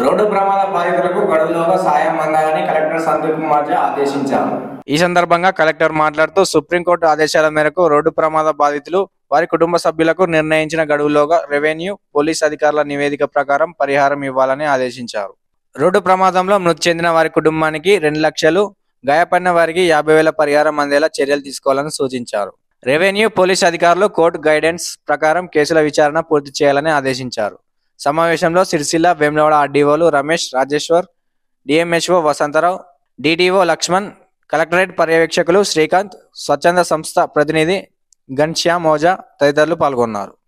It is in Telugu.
రోడ్డు ప్రమాద బాధితులకు గడువులోగా సాయం అందాలని కలెక్టర్ సందీప్ కుమార్ జా ఆదేశించారు ఈ సందర్భంగా కలెక్టర్ మాట్లాడుతూ సుప్రీంకోర్టు ఆదేశాల మేరకు రోడ్డు ప్రమాద బాధితులు వారి కుటుంబ సభ్యులకు నిర్ణయించిన గడువులోగా రెవెన్యూ పోలీస్ అధికారుల నివేదిక ప్రకారం పరిహారం ఇవ్వాలని ఆదేశించారు రోడ్డు ప్రమాదంలో మృతి చెందిన వారి కుటుంబానికి రెండు లక్షలు గాయపడిన వారికి యాభై వేల పరిహారం అందేలా చర్యలు తీసుకోవాలని సూచించారు రెవెన్యూ పోలీస్ అధికారులు కోర్టు గైడెన్స్ ప్రకారం కేసుల విచారణ పూర్తి చేయాలని ఆదేశించారు సమావేశంలో సిరిసిల్ల వేములవాడ ఆర్డీఓలు Ramesh Rajeshwar DMHO Vasantharao DTO Lakshman collectorate పర్యవేక్షకులు శ్రీకాంత్ స్వచ్ఛంద సంస్థ ప్రతినిధి ఘన్శ్యామ్ ఓజా తదితరులు పాల్గొన్నారు